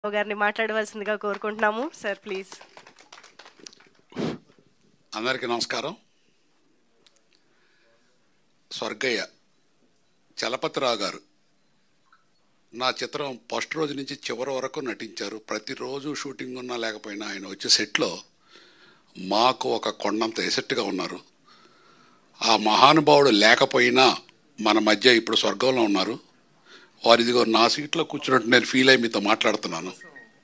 గారిని మాట్లాడవలసిందిగా కోరుకుంటున్నాము సార్ ప్లీజ్ అందరికీ నమస్కారం స్వర్గయ్య చలపతిరావు గారు నా చిత్రం ఫస్ట్ రోజు నుంచి చివరి వరకు నటించారు ప్రతిరోజు షూటింగ్ ఉన్నా లేకపోయినా ఆయన వచ్చే సెట్లో మాకు ఒక కొండంత ఎసెట్గా ఉన్నారు ఆ మహానుభావుడు లేకపోయినా మన మధ్య ఇప్పుడు స్వర్గంలో ఉన్నారు వారు ఇదిగో నా సీట్లో కూర్చున్నట్టు నేను ఫీల్ అయ్యి మీతో మాట్లాడుతున్నాను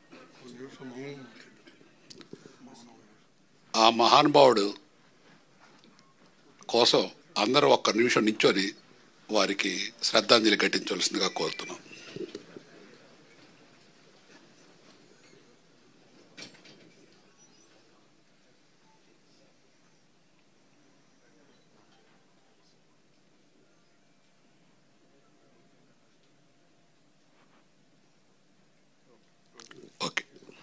ఆ మహానుభావుడు కోసం అందరూ ఒక్క నిమిషం నించొని వారికి శ్రద్ధాంజలి ఘటించవలసిందిగా కోరుతున్నాం ఓకే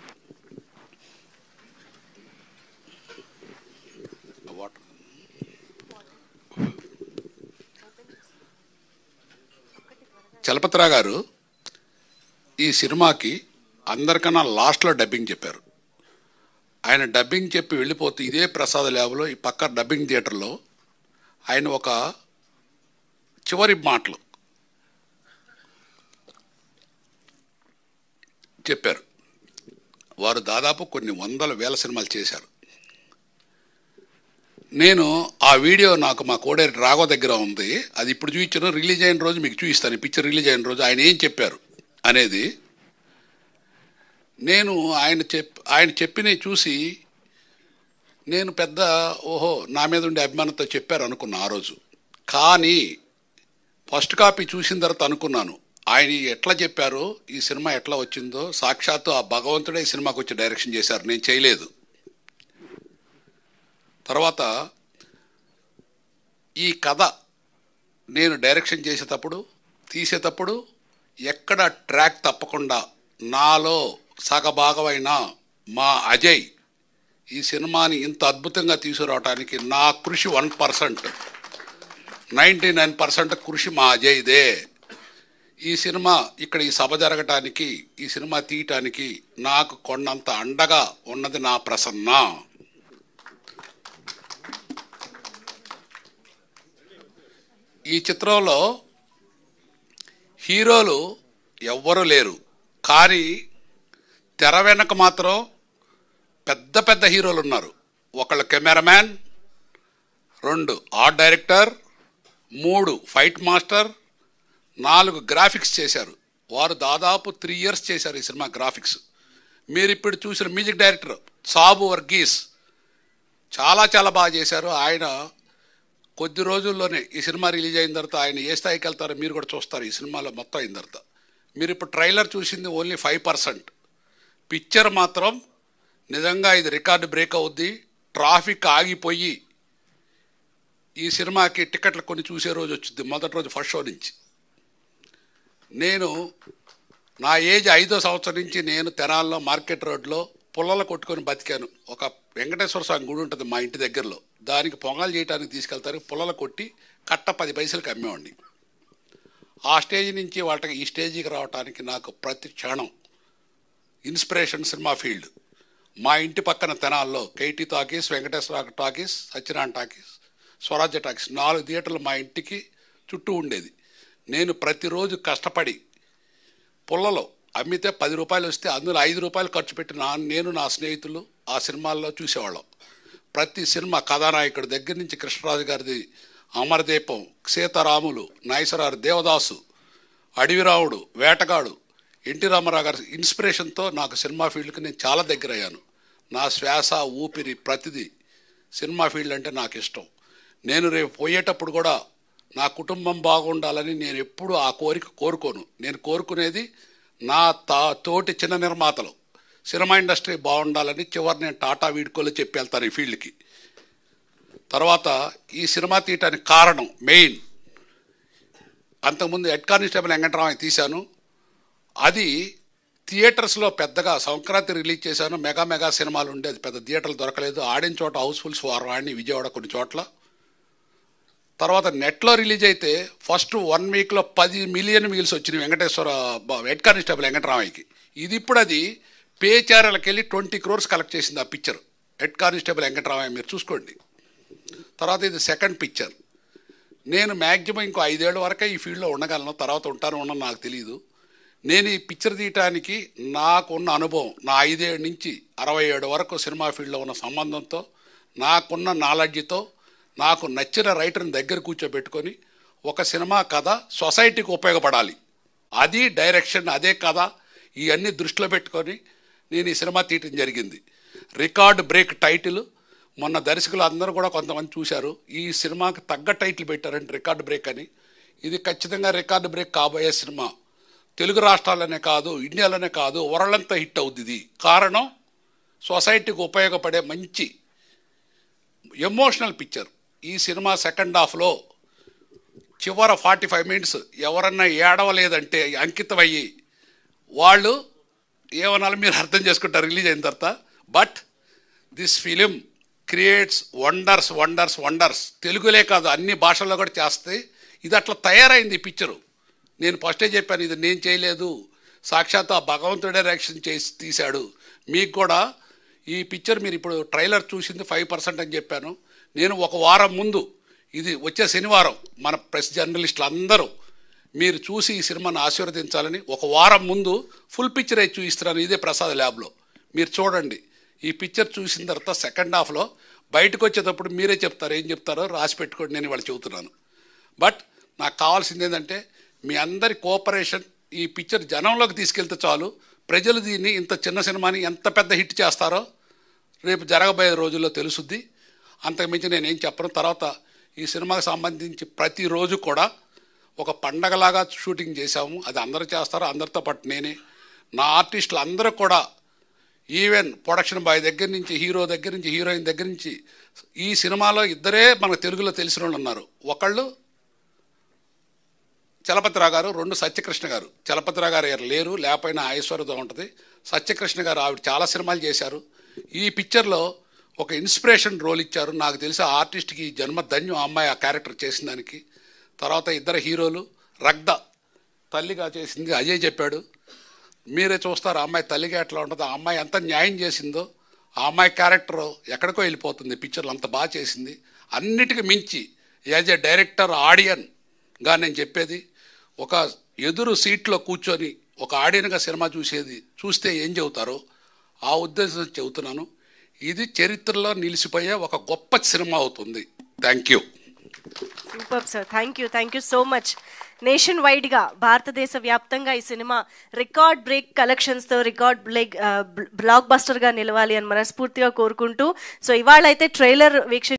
వాటర్ చలపతిరావు గారు ఈ సినిమాకి అందరికన్నా లాస్ట్లో డబ్బింగ్ చెప్పారు ఆయన డబ్బింగ్ చెప్పి వెళ్ళిపోతే ఇదే ప్రసాద్ ల్యాబ్లో ఈ పక్క డబ్బింగ్ థియేటర్లో ఆయన ఒక చివరి మాటలు చెప్పారు వారు దాదాపు కొన్ని వందల వేల సినిమాలు చేశారు నేను ఆ వీడియో నాకు మా కోడేరు రాఘవ దగ్గర ఉంది అది ఇప్పుడు చూపించాను రిలీజ్ అయిన రోజు మీకు చూపిస్తాను ఈ పిక్చర్ రిలీజ్ అయిన రోజు ఆయన ఏం చెప్పారు అనేది నేను ఆయన చెప్ ఆయన చెప్పినవి చూసి నేను పెద్ద ఓహో నా మీద ఉండే అభిమానంతో చెప్పారు అనుకున్నా ఆ రోజు కానీ ఫస్ట్ కాపీ చూసిన తర్వాత అనుకున్నాను ఆయన ఎట్లా చెప్పారో ఈ సినిమా ఎట్లా వచ్చిందో సాక్షాత్తు ఆ భగవంతుడే ఈ సినిమాకి వచ్చి డైరెక్షన్ చేశారు నేను చేయలేదు తర్వాత ఈ కథ నేను డైరెక్షన్ చేసేటప్పుడు తీసేటప్పుడు ఎక్కడ ట్రాక్ తప్పకుండా నాలో సగభాగమైన మా అజయ్ ఈ సినిమాని ఇంత అద్భుతంగా తీసుకురావడానికి నా కృషి one percent ninety nine percent కృషి మా అజయ్దే ఈ సినిమా ఇక్కడ ఈ సభ జరగటానికి ఈ సినిమా తీయటానికి నాకు కొండంత అండగా ఉన్నది నా ప్రసన్న ఈ చిత్రంలో హీరోలు ఎవ్వరూ లేరు కానీ తెర వెనక మాత్రం పెద్ద పెద్ద హీరోలు ఉన్నారు ఒకళ్ళు కెమెరామ్యాన్ రెండు ఆర్ట్ డైరెక్టర్ మూడు ఫైట్ మాస్టర్ నాలుగు గ్రాఫిక్స్ చేశారు వారు దాదాపు త్రీ ఇయర్స్ చేశారు ఈ సినిమా గ్రాఫిక్స్ మీరు ఇప్పుడు చూసిన మ్యూజిక్ డైరెక్టర్ సాబు వర్గీస్ చాలా చాలా బాగా చేశారు ఆయన కొద్ది రోజుల్లోనే ఈ సినిమా రిలీజ్ అయిన తర్వాత ఆయన ఏ స్థాయికి వెళ్తారో మీరు కూడా చూస్తారు ఈ సినిమాలో మొత్తం అయిన తర్వాత మీరు ఇప్పుడు ట్రైలర్ చూసింది ఓన్లీ ఫైవ్ పర్సెంట్ పిక్చర్ మాత్రం నిజంగా ఇది రికార్డు బ్రేక్ అవుద్ది ట్రాఫిక్ ఆగిపోయి ఈ సినిమాకి టికెట్లు కొన్ని చూసే రోజు వచ్చింది మొదటి రోజు ఫస్ట్ షో నుంచి నేను నా ఏజ్ ఐదో సంవత్సరం నుంచి నేను తెనాల్లో మార్కెట్ రోడ్లో పుల్లలు కొట్టుకొని బతికాను ఒక వెంకటేశ్వర స్వామి గుడి ఉంటుంది మా ఇంటి దగ్గరలో దానికి పొంగల్ చేయడానికి తీసుకెళ్తారు పుల్లలు కొట్టి కట్ట పది పైసలకి అమ్మేవాడిని ఆ స్టేజ్ నుంచి వాళ్ళకి ఈ స్టేజీకి రావడానికి నాకు ప్రతి క్షణం ఇన్స్పిరేషన్ సినిమా ఫీల్డ్ మా ఇంటి పక్కన తెనాల్లో KT talkies Venkateswara talkies Satyanarayana talkies Swarajya talkies నాలుగు థియేటర్లు మా ఇంటికి చుట్టూ ఉండేది నేను ప్రతిరోజు కష్టపడి పుల్లలో అమ్మితే పది రూపాయలు వస్తే అందులో ఐదు రూపాయలు ఖర్చు పెట్టి నా నేను నా స్నేహితులు ఆ సినిమాల్లో చూసేవాళ్ళం ప్రతి సినిమా కథానాయకుడి దగ్గర నుంచి కృష్ణరాజు గారిది అమరదీపం సీతారాములు నాయసరారు దేవదాసు అడవిరావుడు వేటగాడు ఎన్టీ రామారావు గారి ఇన్స్పిరేషన్తో నాకు సినిమా ఫీల్డ్కి నేను చాలా దగ్గర అయ్యాను నా శ్వాస ఊపిరి ప్రతిదీ సినిమా ఫీల్డ్ అంటే నాకు ఇష్టం నేను రేపు పోయేటప్పుడు కూడా నా కుటుంబం బాగుండాలని నేను ఎప్పుడూ ఆ కోరిక కోరుకోను నేను కోరుకునేది నా తా తోటి చిన్న నిర్మాతలు సినిమా ఇండస్ట్రీ బాగుండాలని చివరి నేను టాటా వీడుకోలో చెప్పి వెళ్తాను ఈ ఫీల్డ్కి తర్వాత ఈ సినిమా తీయటానికి కారణం మెయిన్ అంతకుముందు హెడ్ కానిస్టేబుల్ వెంకటరామయ్య తీశాను అది థియేటర్స్లో పెద్దగా సంక్రాంతి రిలీజ్ చేశాను మెగా మెగా సినిమాలు ఉండేది పెద్ద థియేటర్లు దొరకలేదు ఆడిన చోట హౌస్ఫుల్స్ వారాన్ని విజయవాడ కొన్ని చోట్ల తర్వాత నెట్లో రిలీజ్ అయితే ఫస్ట్ వన్ వీక్లో పది మిలియన్ మీల్స్ వచ్చినాయి వెంకటేశ్వర బ- హెడ్ కానిస్టేబుల్ వెంకటరామయ్యకి ఇది ఇప్పుడు అది పేచారాలకు వెళ్ళి ట్వంటీ క్రోర్స్ కలెక్ట్ చేసింది ఆ పిక్చర్ హెడ్ కానిస్టేబుల్ వెంకటరామయ్య మీరు చూసుకోండి తర్వాత ఇది సెకండ్ పిక్చర్ నేను మ్యాక్సిమం ఇంకో ఐదేళ్ల వరకే ఈ ఫీల్డ్లో ఉండగలను తర్వాత ఉంటాను ఉండను నాకు తెలియదు నేను ఈ పిక్చర్ తీయటానికి నాకున్న అనుభవం నా ఐదేళ్ళ నుంచి అరవై ఏడు వరకు సినిమా ఫీల్డ్లో ఉన్న సంబంధంతో నాకున్న నాలెడ్జ్తో నాకు నచ్చిన రైటర్ని దగ్గర కూర్చోబెట్టుకొని ఒక సినిమా కథ సొసైటీకి ఉపయోగపడాలి అది డైరెక్షన్ అదే కథ ఇవన్నీ దృష్టిలో పెట్టుకొని నేను ఈ సినిమా తీయటం జరిగింది రికార్డ్ బ్రేక్ టైటిల్ మొన్న దర్శకులు అందరూ కూడా కొంతమంది చూశారు ఈ సినిమాకి తగ్గ టైటిల్ పెట్టారంటే రికార్డ్ బ్రేక్ అని ఇది ఖచ్చితంగా రికార్డ్ బ్రేక్ కాబోయే సినిమా తెలుగు రాష్ట్రాల్లోనే కాదు ఇండియాలోనే కాదు వరల్డ్ హిట్ అవుద్ది ఇది కారణం సొసైటీకి ఉపయోగపడే మంచి ఎమోషనల్ పిక్చర్ ఈ సినిమా సెకండ్ హాఫ్లో చివర ఫార్టీ ఫైవ్ మినిట్స్ ఎవరన్నా ఏడవలేదంటే అంకితమయ్యి వాళ్ళు ఏమనాలో మీరు అర్థం చేసుకుంటారు రిలీజ్ అయిన తర్వాత but this film creates wonders wonders wonders తెలుగులే కాదు అన్ని భాషల్లో కూడా చేస్తే ఇది అట్లా తయారైంది ఈ పిక్చరు నేను ఫస్టే చెప్పాను ఇది నేను చేయలేదు సాక్షాత్ ఆ భగవంతుడే రియాక్షన్ చేసి తీశాడు మీకు కూడా ఈ పిక్చర్ మీరు ఇప్పుడు ట్రైలర్ చూసింది ఫైవ్ పర్సెంట్ అని చెప్పాను నేను ఒక వారం ముందు ఇది వచ్చే శనివారం మన ప్రెస్ జర్నలిస్టులు అందరూ మీరు చూసి ఈ సినిమాను ఆశీర్వదించాలని ఒక వారం ముందు ఫుల్ పిక్చర్ అయితే చూపిస్తున్నాను ఇదే ప్రసాద్ ల్యాబ్లో మీరు చూడండి ఈ పిక్చర్ చూసిన తర్వాత సెకండ్ హాఫ్లో బయటకు వచ్చేటప్పుడు మీరే చెప్తారు ఏం చెప్తారో రాసి పెట్టుకోండి నేను వాళ్ళు చెబుతున్నాను బట్ నాకు కావాల్సింది ఏంటంటే మీ అందరి కోఆపరేషన్ ఈ పిక్చర్ జనంలోకి తీసుకెళ్తే చాలు ప్రజలు దీన్ని ఇంత చిన్న సినిమాని ఎంత పెద్ద హిట్ చేస్తారో రేపు జరగబోయే రోజుల్లో తెలుసుద్ది అంతకుమించి నేనేం చెప్పను తర్వాత ఈ సినిమాకి సంబంధించి ప్రతిరోజు కూడా ఒక పండగలాగా షూటింగ్ చేశాము అది అందరూ చేస్తారు అందరితో పాటు నేనే నా ఆర్టిస్టులు అందరూ కూడా ఈవెన్ ప్రొడక్షన్ బాయ్ దగ్గర నుంచి హీరో దగ్గర నుంచి హీరోయిన్ దగ్గర నుంచి ఈ సినిమాలో ఇద్దరే మనకు తెలుగులో తెలిసిన వాళ్ళు ఉన్నారు ఒకళ్ళు చలపతిరావు గారు రెండు సత్యకృష్ణ గారు చలపతిరావు గారు ఎవరు లేరు లేకపోయినా ఐశ్వర్యతో ఉంటుంది సత్యకృష్ణ గారు ఆవిడ చాలా సినిమాలు చేశారు ఈ పిక్చర్లో ఒక ఇన్స్పిరేషన్ రోల్ ఇచ్చారు నాకు తెలిసి ఆ ఆర్టిస్ట్కి జన్మ ధన్యం ఆ అమ్మాయి ఆ క్యారెక్టర్ చేసిన దానికి తర్వాత ఇద్దరు హీరోలు రగ్ద తల్లిగా చేసింది అజయ్ చెప్పాడు మీరే చూస్తారు ఆ అమ్మాయి తల్లిగా ఎట్లా ఉంటుందో ఆ అమ్మాయి ఎంత న్యాయం చేసిందో ఆ అమ్మాయి క్యారెక్టర్ ఎక్కడికో వెళ్ళిపోతుంది పిక్చర్లు అంత బాగా చేసింది అన్నిటికీ మించి యాజ్ ఏ డైరెక్టర్ ఆడియన్గా నేను చెప్పేది ఒక ఎదురు సీట్లో కూర్చొని ఒక ఆడియన్గా సినిమా చూసేది చూస్తే ఏం చెబుతారో ఆ ఉద్దేశం చెబుతున్నాను ఇది చరిత్రలో నిలిచిపోయే ఒక గొప్ప సినిమా అవుతుంది thank you super sir thank you thank you so much nationwide గా భారతదేశ వ్యాప్తంగా ఈ సినిమా రికార్డ్ బ్రేక్ కలెక్షన్స్ తో రికార్డ్ బ్రేక్ బ్లాక్ బస్టర్ గా నిలవాలి అని మనస్ఫూర్తిగా కోరుకుంటూ సో ఇవాళ అయితే ట్రైలర్ వీక్ష